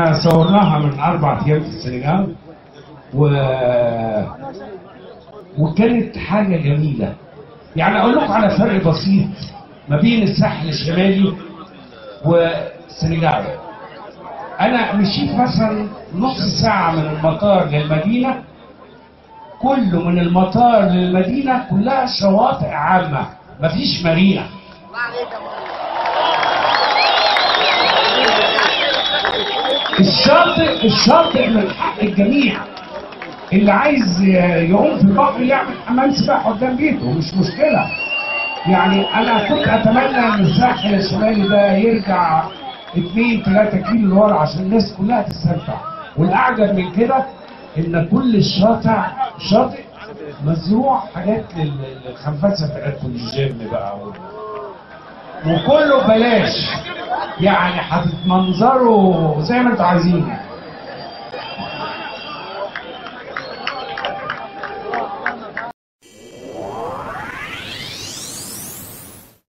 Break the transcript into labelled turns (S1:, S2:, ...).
S1: احنا صورناها من اربع ايام في السنغال و وكانت حاجه جميله يعني اقول لكم على فرق بسيط ما بين الساحل الشمالي والسنغال انا مشيت مثلا نص ساعه من المطار للمدينه كله من المطار للمدينه كلها شواطئ عامه مفيش مارينا الشاطئ الشاطئ من حق الجميع اللي عايز يعوم في البحر يعمل حمام سباحه قدام بيته مش مشكله يعني انا كنت اتمنى ان الساحل الشمالي ده يرجع 2 3 كيلو لورا عشان الناس كلها تستمتع والاعجب من كده ان كل الشاطئ شاطئ مزروع حاجات لل- للخنفسه بتاعتكم الجيم بقى و- وكله ببلاش يعني هتتمنظروا زي ما انتوا عايزين